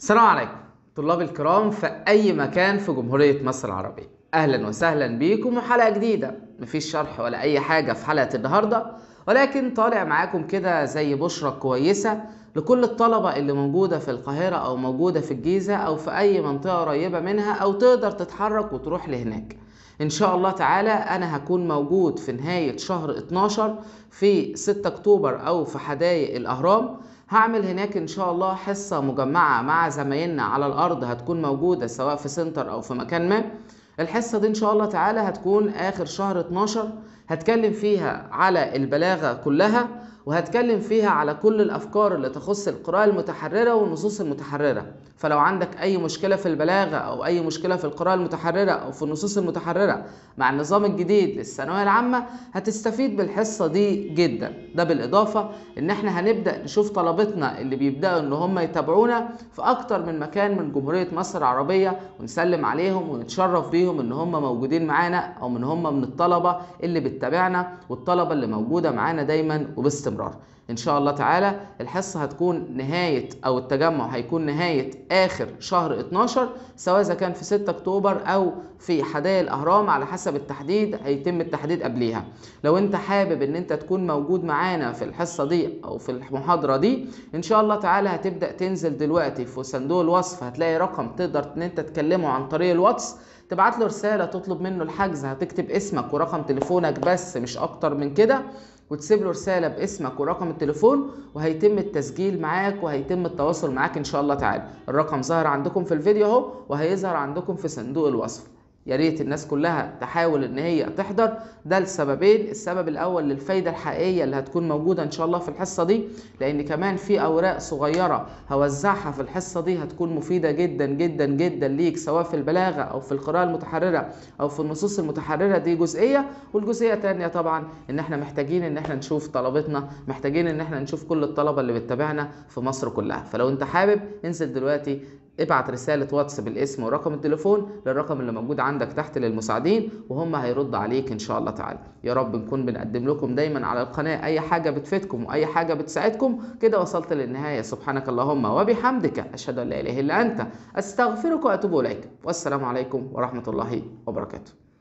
السلام عليكم طلاب الكرام في أي مكان في جمهورية مصر العربية أهلا وسهلا بيكم وحلقة جديدة مفيش شرح ولا أي حاجة في حلقة النهاردة ولكن طالع معاكم كده زي بشرة كويسة لكل الطلبة اللي موجودة في القاهرة أو موجودة في الجيزة أو في أي منطقة قريبة منها أو تقدر تتحرك وتروح لهناك إن شاء الله تعالى أنا هكون موجود في نهاية شهر 12 في 6 أكتوبر أو في حدائق الأهرام هعمل هناك ان شاء الله حصة مجمعة مع زمايلنا على الارض هتكون موجودة سواء في سنتر او في مكان ما الحصة دي ان شاء الله تعالى هتكون اخر شهر 12 هتكلم فيها على البلاغة كلها وهتكلم فيها على كل الافكار اللي تخص القراءة المتحررة والنصوص المتحررة فلو عندك اي مشكلة في البلاغة او اي مشكلة في القراءة المتحررة او في النصوص المتحررة مع النظام الجديد للثانوية العامة هتستفيد بالحصة دي جدا ده بالاضافة ان احنا هنبدأ نشوف طلبتنا اللي بيبدأوا ان هم يتابعونا في اكتر من مكان من جمهورية مصر العربية ونسلم عليهم ونتشرف بيهم ان هم موجودين معانا او من هم من الطلبة اللي بتتابعنا والطلبة اللي موجودة معانا دايما وباستمرار ان شاء الله تعالى الحصه هتكون نهايه او التجمع هيكون نهايه اخر شهر 12 سواء اذا كان في 6 اكتوبر او في حدائق الاهرام على حسب التحديد هيتم التحديد قبليها لو انت حابب ان انت تكون موجود معانا في الحصه دي او في المحاضره دي ان شاء الله تعالى هتبدا تنزل دلوقتي في صندوق الوصف هتلاقي رقم تقدر ان انت تكلمه عن طريق الواتس تبعت له رساله تطلب منه الحجز هتكتب اسمك ورقم تليفونك بس مش اكتر من كده وتسيب له رساله باسمك ورقم التليفون وهيتم التسجيل معاك وهيتم التواصل معاك ان شاء الله تعالى الرقم ظاهر عندكم في الفيديو اهو وهيظهر عندكم في صندوق الوصف يا ريت الناس كلها تحاول ان هي تحضر ده لسببين السبب الاول للفايده الحقيقيه اللي هتكون موجوده ان شاء الله في الحصه دي لان كمان في اوراق صغيره هوزعها في الحصه دي هتكون مفيده جدا جدا جدا ليك سواء في البلاغه او في القراءه المتحرره او في النصوص المتحرره دي جزئيه والجزئيه الثانيه طبعا ان احنا محتاجين ان احنا نشوف طلبتنا محتاجين ان احنا نشوف كل الطلبه اللي بتتابعنا في مصر كلها فلو انت حابب انزل دلوقتي ابعت رسالة واتس بالاسم ورقم التليفون للرقم اللي موجود عندك تحت للمساعدين وهم هيرد عليك ان شاء الله تعالى يا رب نكون بنقدم لكم دايما على القناة اي حاجة بتفيدكم واي حاجة بتساعدكم كده وصلت للنهاية سبحانك اللهم وبحمدك اشهد ان لا اله الا انت استغفرك واتوب اليك والسلام عليكم ورحمة الله وبركاته